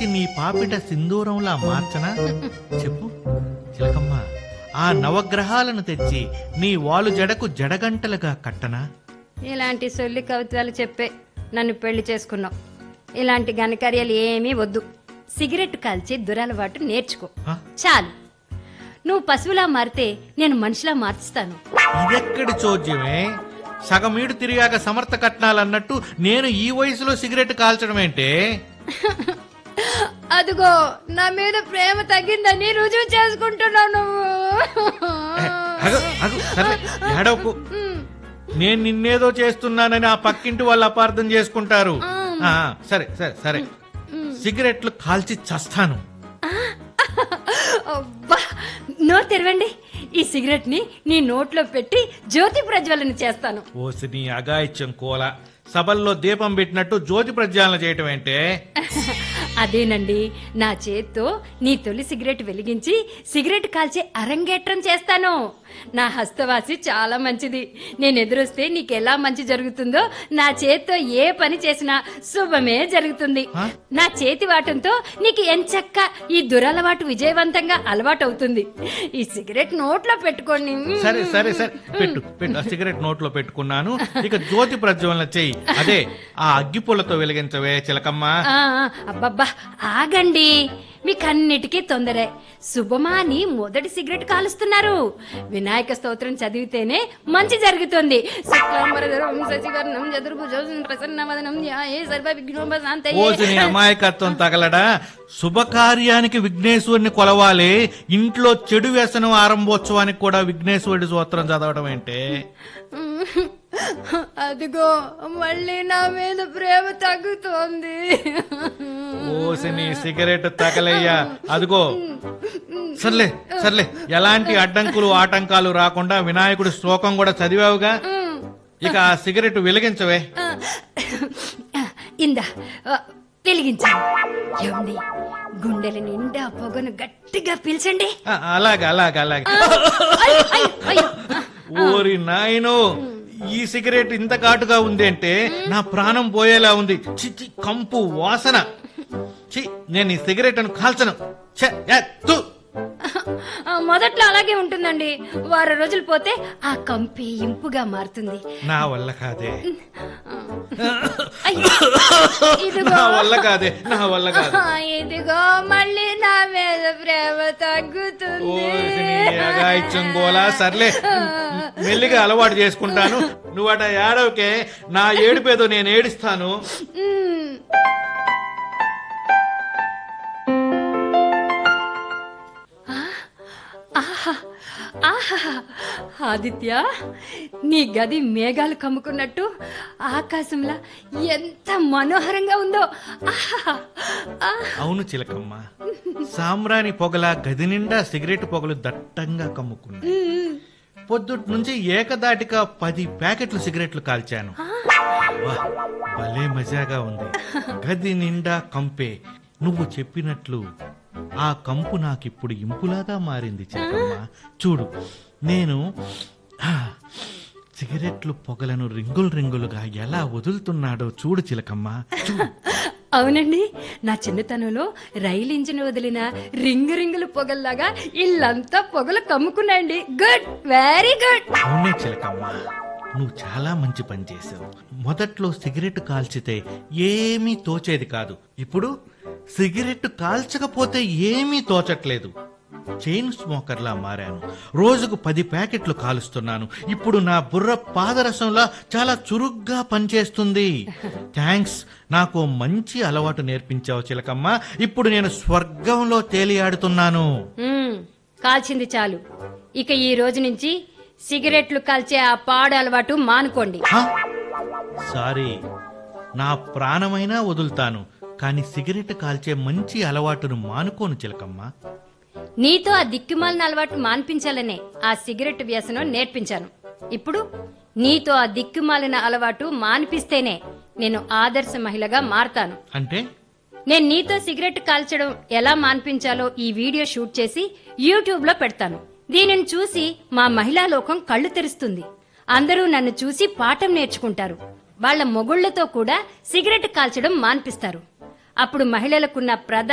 తెచ్చి నీ పాపిట సింధూరంలా మార్చనా చెప్పు చిలకమ్మ ఆ నవగ్రహాలను తెచ్చి నీ వాలు జడకు జడగంటలుగా కట్టనా ఇలాంటి సొల్లి కవిత్వాలు చెప్పే నన్ను పెళ్లి చేసుకున్నావు ఇలాంటి ఘనకార్యాలు ఏమీ వద్దు సిగరెట్ కాల్చి దురలవాటు నేర్చుకో హ? చాలు నువ్వు పశువులా మారితే నేను మనిషిలా మార్చుతాను ఇదెక్కడి చోద్యమే సగమీడు తిరిగాక సమర్థ కట్నాలన్నట్టు నేను ఈ వయసులో సిగరెట్ కాల్చడం ఏంటే అదిగో నా మీద ప్రేమ తగ్గిందని రుజువు చేసుకుంటున్నావు నువ్వు ఏ, అగు, అగు, సర్లే, ఏడవకు నేను నిన్నేదో చేస్తున్నానని ఆ పక్కింటి వాళ్ళు అపార్థం చేసుకుంటారు ఆ, సరే సరే సరే సిగరెట్లు కాల్చి చస్తాను అబ్బా నోరు తెరవండి ఈ సిగరెట్ ని నీ నోట్లో పెట్టి జ్యోతి ప్రజ్వలన చేస్తాను ఓసి నీ అగాయిత్యం కోల సభల్లో దీపం పెట్టినట్టు జ్యోతి ప్రజ్వాలన చేయటం ఏంటే అదేనండి నా చేత్తో నీ తొలి సిగరెట్ వెలిగించి సిగరెట్ కాల్చే అరంగేట్రం చేస్తాను నా హస్తవాసి చాలా మంచిది నేను ఎదురొస్తే నీకు ఎలా మంచి జరుగుతుందో నా చేత్తో ఏ పని చేసినా శుభమే జరుగుతుంది ఆ? నా చేతి వాటంతో నీకు ఎంచక్క ఈ దురలవాటు విజయవంతంగా అలవాటు అవుతుంది ఈ సిగరెట్ నోట్లో పెట్టుకోండి సరే సరే సరే పెట్టు పెట్టు ఆ సిగరెట్ నోట్లో పెట్టుకున్నాను ఇక జ్యోతి ప్రజ్వలన చెయ్యి అదే ఆ అగ్గిపుల్లతో వెలిగించవే చిలకమ్మ ఆ, ఆ, అబ్బబ్బా ఆగండి మీకన్నిటికీ తొందరే శుభమాని మొదటి సిగరెట్ కాలుస్తున్నారు వినాయక స్తోత్రం చదివితేనే మంచి జరుగుతుంది శుక్లాంబరధరం శశివర్ణం చతుర్భుజం ప్రసన్నవదనం ధ్యాయే సర్వ విఘ్నోపశాంతయే. ఓసి నీ అమాయకత్వం తగలడా శుభకార్యానికి విఘ్నేశ్వరుని కొలవాలి ఇంట్లో చెడు వ్యసనం ఆరంభోత్సవానికి కూడా విఘ్నేశ్వరుడి సూత్రం చదవడం ఏంటే అదిగో మళ్ళీ నా మీద ప్రేమ తగ్గుతోంది ఓసి నీ సిగరెట్ తగలయ్యా అదిగో సర్లే సర్లే ఎలాంటి అడ్డంకులు ఆటంకాలు రాకుండా వినాయకుడి శ్లోకం కూడా చదివావుగా ఇక ఆ సిగరెట్ వెలిగించవే ఇందా ఆ, వెలిగించాను ఏమండి గుండెల నిండా పొగను గట్టిగా పీల్చండి ఆ, అలాగే అలాగే అలాగే అయ్యో, అయ్యో, అయ్యో. ఓరి నాయనో ఈ సిగరెట్ ఇంత ఘాటుగా ఉంది అంటే నా ప్రాణం పోయేలా ఉంది చిచ్చి కంపు వాసన చి నేను ఈ సిగరెట్ అని కాల్చను ఛే, ఏ, తు. ఆ, మొదట్లో అలాగే ఉంటుందండి వారం రోజులు పోతే ఆ కంపి ఇంపుగా మారుతుంది నా వల్ల కాదే అయ్యో, ఇదిగో నా వల్ల కాదే నా వల్ల కాదు ఆ, ఇదిగో మళ్ళీ నా మీద ప్రేమ తగ్గుతుంది ఓసి నీ అగాయిత్యం గోలా సర్లే మెల్లిగా అలవాటు చేసుకుంటాను నువ్వట ఏడవకే నా ఏడుపేదో నేను ఏడుస్తాను మ్మ్. ఆ, ఆహా, ఆహా. ఆదిత్య నీ గది మేఘాలు కమ్ముకున్నట్టు ఆకాశంలా ఎంత మనోహరంగా ఉందో ఆహా, ఆహా. అవును చిలకమ్మ సాంబ్రాణి పొగల గది నిండా సిగరెట్ పొగలు దట్టంగా కమ్ముకున్నాయి మ్మ్. పొద్దుటి నుంచి ఏకదాటిగా పది ప్యాకెట్లు సిగరెట్లు కాల్చాను వా, భలే మజాగా ఉంది గది నిండా కంపే నువ్వు చెప్పినట్లు ఆ కంపు నాకిప్పుడు ఇంపులాగా మారింది చిలకమ్మ చూడు నేను ఆ, సిగరెట్లు పొగలను రింగులు రింగులుగా ఎలా వదులుతున్నాడో చూడు చిలకమ్మ చూడు అవునండి నా చిన్నతనంలో రైలు ఇంజిన్ వదిలిన రింగు రింగులు పొగల్లాగా ఇల్లంతా పొగలు కమ్ముకున్నాయండి గుడ్ వెరీ గుడ్ అవునే చిలకమ్మ నువ్వు చాలా మంచి పని చేసావు మొదట్లో సిగరెట్ కాల్చితే ఏమీ తోచేది కాదు ఇప్పుడు సిగరెట్ కాల్చకపోతే ఏమీ తోచట్లేదు చైన్ స్మోకర్లా మారాను రోజుకు పది ప్యాకెట్లు కాలుస్తున్నాను ఇప్పుడు నా బుర్ర పాదరసంలా చాలా చురుగ్గా పనిచేస్తుంది థ్యాంక్స్ నాకు ఓ మంచి అలవాటు నేర్పించావు చిలకమ్మ ఇప్పుడు నేను స్వర్గంలో తేలియాడుతున్నాను మ్మ్, కాల్చింది చాలు ఇక ఈ రోజు నుంచి సిగరెట్లు కాల్చే ఆ పాడు అలవాటు మానుకోండి హ? సారీ నా ప్రాణమైనా వదులుతాను కానీ సిగరెట్ కాల్చే మంచి అలవాటును మానుకోను చిలకమ్మ నీతో ఆ దిక్కుమాలిన అలవాటు మాన్పించాలనే ఆ సిగరెట్ వ్యసనం నేర్పించాను ఇప్పుడు నీతో ఆ దిక్కుమాలిన అలవాటు మాన్పిస్తేనే నేను ఆదర్శ మహిళగా మారతాను అంటే నేను నీతో సిగరెట్ కాల్చడం ఎలా మాన్పించాలో ఈ వీడియో షూట్ చేసి యూట్యూబ్ లో పెడతాను దీనిని చూసి మా మహిళా లోకం కళ్ళు తెరుస్తుంది అందరూ నన్ను చూసి పాఠం నేర్చుకుంటారు వాళ్ళ మొగుళ్లతో కూడా సిగరెట్ కాల్చడం మాన్పిస్తారు అప్పుడు మహిళలకున్న ప్రధాన